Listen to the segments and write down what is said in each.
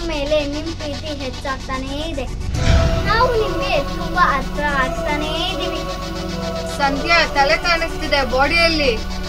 ಮೇಲೆ ನಿಮ್ ಪ್ರೀತಿ ಹೆಚ್ಚಾಗ್ತಾನೇ ಇದೆ ನಾವು ನಿಮ್ಗೆ ತುಂಬಾ ಹತ್ರ ಆಗ್ತಾನೇ ಇದೀವಿ ಸಂಧ್ಯಾ ತಲೆ ಕಾಣಿಸ್ತಿದೆ ಬಾಡಿಯಲ್ಲಿ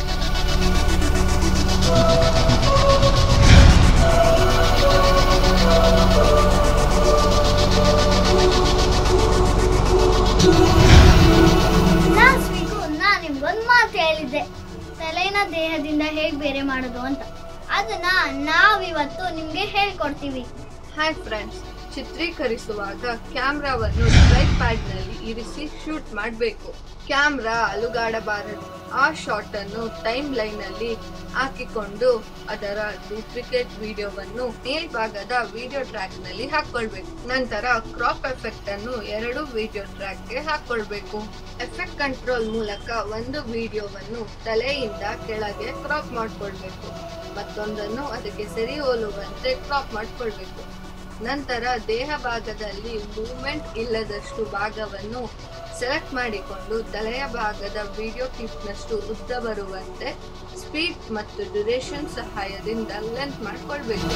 ಲಾಸ್ಟ್ ವೀಕು ನಾನ್ ನಿಮ್ಗೊಂದ್ ಮಾತು ಹೇಳಿದ್ದೆ ತಲೆನ ದೇಹದಿಂದ ಹೇಗ್ ಬೇರೆ ಮಾಡೋದು ಅಂತ ಅದನ್ನ ನಾವಿವತ್ತು ನಿಮ್ಗೆ ಹೇಳ್ಕೊಡ್ತೀವಿ ಹಾಯ್ ಫ್ರೆಂಡ್ಸ್ ಚಿತ್ರೀಕರಿಸುವಾಗ ಕ್ಯಾಮ್ರಾವನ್ನು ಟ್ರೈ ಪ್ಯಾಡ್ ನಲ್ಲಿ ಇರಿಸಿ ಶೂಟ್ ಮಾಡಬೇಕು ಕ್ಯಾಮ್ರಾ ಅಲುಗಾಡಬಾರದು ಆ ಶಾಟ್ ಅನ್ನು ಟೈಮ್ ಲೈನ್ ಅಲ್ಲಿ ಹಾಕಿಕೊಂಡು ಅದರ ಡೂಪ್ಲಿಕೇಟ್ ವಿಡಿಯೋವನ್ನು ಮೇಲ್ಭಾಗದ ವಿಡಿಯೋ ಟ್ರ್ಯಾಕ್ ನಲ್ಲಿ ಹಾಕೊಳ್ಬೇಕು ನಂತರ ಕ್ರಾಪ್ ಎಫೆಕ್ಟ್ ಅನ್ನು ಎರಡು ವಿಡಿಯೋ ಟ್ರ್ಯಾಕ್ ಗೆ ಹಾಕೊಳ್ಬೇಕು ಎಫೆಕ್ಟ್ ಕಂಟ್ರೋಲ್ ಮೂಲಕ ಒಂದು ವಿಡಿಯೋವನ್ನು ತಲೆಯಿಂದ ಕೆಳಗೆ ಕ್ರಾಪ್ ಮಾಡ್ಕೊಳ್ಬೇಕು ಮತ್ತೊಂದನ್ನು ಅದಕ್ಕೆ ಸರಿ ಹೋಲುವಂತೆ ಕ್ರಾಪ್ ಮಾಡ್ಕೊಳ್ಬೇಕು ನಂತರ ದೇಹ ಭಾಗದಲ್ಲಿ ಮೂವ್ಮೆಂಟ್ ಇಲ್ಲದಷ್ಟು ಭಾಗವನ್ನು ಸೆಲೆಕ್ಟ್ ಮಾಡಿಕೊಂಡು ತಲೆಯ ಭಾಗದ ವಿಡಿಯೋ ಕ್ಲಿಪ್ನಷ್ಟು ಉದ್ದ ಬರುವಂತೆ ಸ್ಪೀಡ್ ಮತ್ತು ಡ್ಯುರೇಷನ್ ಸಹಾಯದಿಂದ ಲೆಂತ್ ಮಾಡ್ಕೊಳ್ಬೇಕು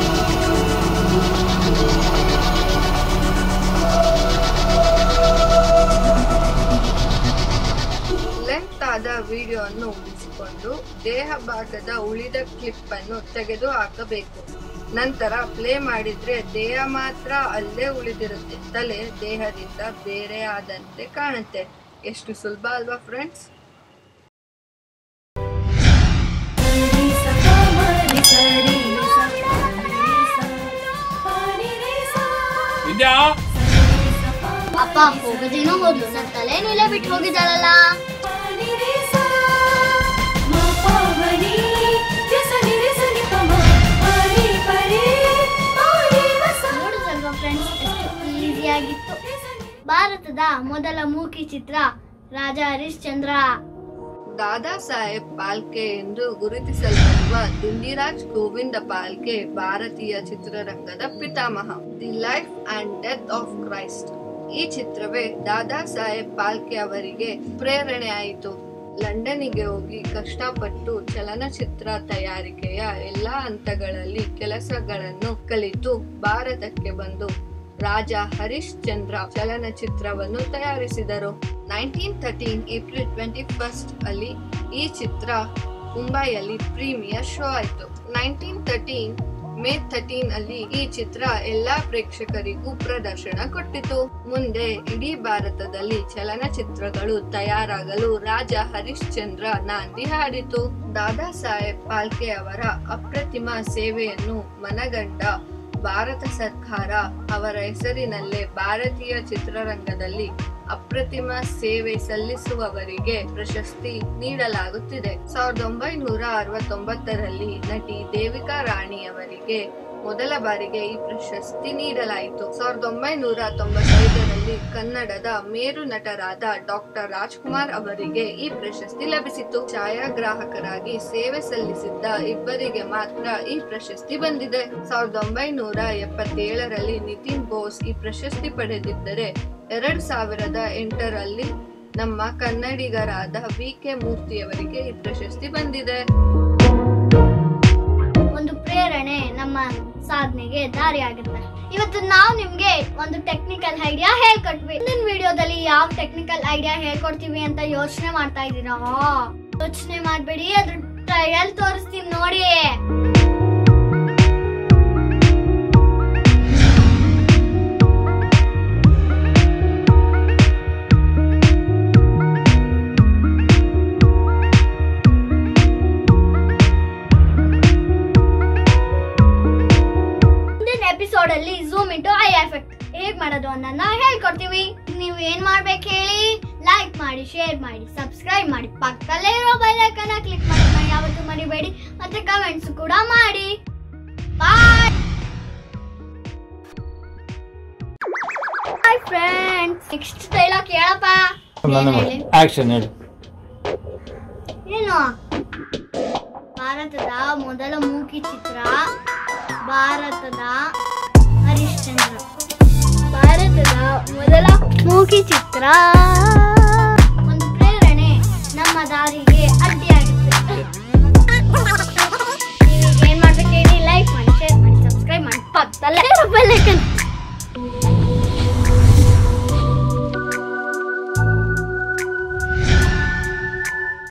ಲೆಂತ್ ಆದ ವಿಡಿಯೋವನ್ನು ಉಳಿಸಿಕೊಂಡು ದೇಹ ಭಾಗದ ಉಳಿದ ಕ್ಲಿಪ್ ಅನ್ನು ತೆಗೆದು ಹಾಕಬೇಕು ನಂತರ ಪ್ಲೇ ಮಾಡಿದ್ರೆ ದೇಹ ಮಾತ್ರ ಅಲ್ಲೇ ಉಳಿದಿರುತ್ತೆ ತಲೆ ದೇಹದಿಂದ ಬೇರೆ ಆದಂತೆ ಕಾಣುತ್ತೆ ಎಷ್ಟು ಸುಲಭ ಅಲ್ವಾ ಫ್ರೆಂಡ್ಸ್ ವಿದ್ಯಾ ಅಪ್ಪ ಹೋಗದೇನೋ ಹೋದ್ಲು ನನ್ನ ತಲೆ ನೀಲೆ ಬಿಟ್ಟು ಹೋಗಿದ್ದಾಳಲ್ಲ ನೋಡಿದ್ರಲ್ವಾ ಫ್ರೆಂಡ್ಸ್ ಎಷ್ಟು ಈಸಿಯಾಗಿತ್ತು ಭಾರತದ ಮೊದಲ ಮೂಕಿ ಚಿತ್ರ ರಾಜ ಹರಿಶ್ಚಂದ್ರ ದಾದಾ ಸಾಹೇಬ್ ಪಾಲ್ಕೆ ಎಂದು ಗುರುತಿಸಲ್ಪಡುವ ದುಂಡಿರಾಜ್ ಗೋವಿಂದ ಪಾಲ್ಕೆ ಭಾರತೀಯ ಚಿತ್ರರಂಗದ ಪಿತಾಮಹ the life and death of Christ ಈ ಚಿತ್ರವೇ ದಾದಾ ಸಾಹೇಬ್ ಪಾಲ್ಕೆ ಅವರಿಗೆ ಪ್ರೇರಣೆ ಆಯಿತು ಲಂಡನ್ನಿಗೆ ಹೋಗಿ ಕಷ್ಟಪಟ್ಟು ಚಲನಚಿತ್ರ ತಯಾರಿಕೆಯ ಎಲ್ಲಾ ಹಂತಗಳಲ್ಲಿ ಕೆಲಸಗಳನ್ನು ಕಲಿತು ಭಾರತಕ್ಕೆ ಬಂದು ರಾಜ ಹರೀಶ್ ಚಂದ್ರ ಚಲನಚಿತ್ರವನ್ನು ತಯಾರಿಸಿದರು nineteen thirteen April twenty first ಅಲ್ಲಿ ಈ ಚಿತ್ರ ಮುಂಬೈಯಲ್ಲಿ ಪ್ರೀಮಿಯರ್ ಶೋ ಆಯಿತು ನೈನ್ಟೀನ್ ತರ್ಟೀನ್ ಮೇ ಥರ್ಟೀನ್ ಅಲ್ಲಿ ಈ ಚಿತ್ರ ಎಲ್ಲಾ ಪ್ರೇಕ್ಷಕರಿಗೂ ಪ್ರದರ್ಶನ ಕೊಟ್ಟಿತು ಮುಂದೆ ಇಡೀ ಭಾರತದಲ್ಲಿ ಚಲನಚಿತ್ರಗಳು ತಯಾರಾಗಲು ರಾಜ ಹರಿಶ್ಚಂದ್ರ ನಾಂದಿ ಹಾಡಿತು ದಾದಾ ಸಾಹೇಬ್ ಪಾಲ್ಕೆ ಅವರ ಅಪ್ರತಿಮ ಸೇವೆಯನ್ನು ಮನಗಂಡ ಭಾರತ ಸರ್ಕಾರ ಅವರ ಹೆಸರಿನಲ್ಲೇ ಭಾರತೀಯ ಚಿತ್ರರಂಗದಲ್ಲಿ ಅಪ್ರತಿಮ ಸೇವೆ ಸಲ್ಲಿಸುವವರಿಗೆ ಪ್ರಶಸ್ತಿ ನೀಡಲಾಗುತ್ತಿದೆ ಸಾವಿರದ ಒಂಬೈನೂರ ಅರವತ್ತೊಂಬತ್ತರಲ್ಲಿ ನಟಿ ದೇವಿಕಾ ರಾಣಿ ಅವರಿಗೆ ಮೊದಲ ಬಾರಿಗೆ ಈ ಪ್ರಶಸ್ತಿ ನೀಡಲಾಯಿತು ಸಾವಿರದ ಒಂಬೈನೂರ ತೊಂಬತ್ತೈದರಲ್ಲಿ ಕನ್ನಡದ ಮೇರು ನಟರಾದ ಡಾಕ್ಟರ್ ರಾಜ್ಕುಮಾರ್ ಅವರಿಗೆ ಈ ಪ್ರಶಸ್ತಿ ಲಭಿಸಿತು ಛಾಯಾಗ್ರಾಹಕರಾಗಿ ಸೇವೆ ಸಲ್ಲಿಸಿದ್ದ ಇಬ್ಬರಿಗೆ ಮಾತ್ರ ಈ ಪ್ರಶಸ್ತಿ ಬಂದಿದೆ ಸಾವಿರದ ಒಂಬೈನೂರ ಎಪ್ಪತ್ತೇಳರಲ್ಲಿ ನಿತಿನ್ ಬೋಸ್ ಈ ಪ್ರಶಸ್ತಿ ಪಡೆದಿದ್ದರೆ ಎರಡ್ ಸಾವಿರದ ಎಂಟರಲ್ಲಿ ನಮ್ಮ ಕನ್ನಡಿಗರಾದ ವಿ ಕೆ ಮೂರ್ತಿಯವರಿಗೆ ಈ ಪ್ರಶಸ್ತಿ ಬಂದಿದೆ ಒಂದು ಪ್ರೇರಣೆ ನಮ್ಮ ಸಾಧನೆಗೆ ದಾರಿ ಆಗುತ್ತೆ ಇವತ್ತು ನಾವು ನಿಮ್ಗೆ ಒಂದು ಟೆಕ್ನಿಕಲ್ ಐಡಿಯಾ ಹೇಳ್ಕೊಟ್ವಿ ಮುಂದಿನ ವಿಡಿಯೋದಲ್ಲಿ ಯಾವ ಟೆಕ್ನಿಕಲ್ ಐಡಿಯಾ ಹೇಳ್ಕೊಡ್ತೀವಿ ಅಂತ ಯೋಚನೆ ಮಾಡ್ತಾ ಇದ್ದೀರಾ ಯೋಚನೆ ಮಾಡ್ಬೇಡಿ ಅದ್ರ ಟ್ರಯಲ್ ತೋರಿಸ್ತೀನಿ ನೋಡಿ ಮುಂದಿನ ಎಪಿಸೋಡ್ ಅಲ್ಲಿ ಝೂಮ್ ಇಂಟು ಐ ಎಫೆಕ್ಟ್ ಹೇಗ್ ಮಾಡೋದು ಅನ್ನೋದನ್ನ ಹೇಳ್ಕೊಡ್ತೀವಿ ನೀವು ಏನ್ ಮಾಡ್ಬೇಕು ಹೇಳಿ ಲೈಕ್ ಮಾಡಿ ಶೇರ್ ಮಾಡಿ ಸಬ್ಸ್ಕ್ರೈಬ್ ಮಾಡಿ ಪಕ್ಕದಲ್ಲೇ ಇರೋ ಬೆಲ್ ಐಕನ್ ಕ್ಲಿಕ್ ಮಾಡೋದನ್ನ ಯಾವತ್ತೂ ಮರಿಬೇಡಿ ಮತ್ತೆ ಕಮೆಂಟ್ಸ್ ಕೂಡ ಮಾಡಿ bye hi friends next dialogue ಹೇಳಪ್ಪ ಏನ್ ಹೇಳಿ? ಆಕ್ಷನ್ ಹೇಳಿ ಏನು ಭಾರತದ ಮೊದಲ ಮೂಕಿ ಚಿತ್ರ ಭಾರತದ ಹರಿಶ್ಚಂದ್ರ ಭಾರತದ ಮೊದಲ ಮೂಕಿ ಚಿತ್ರ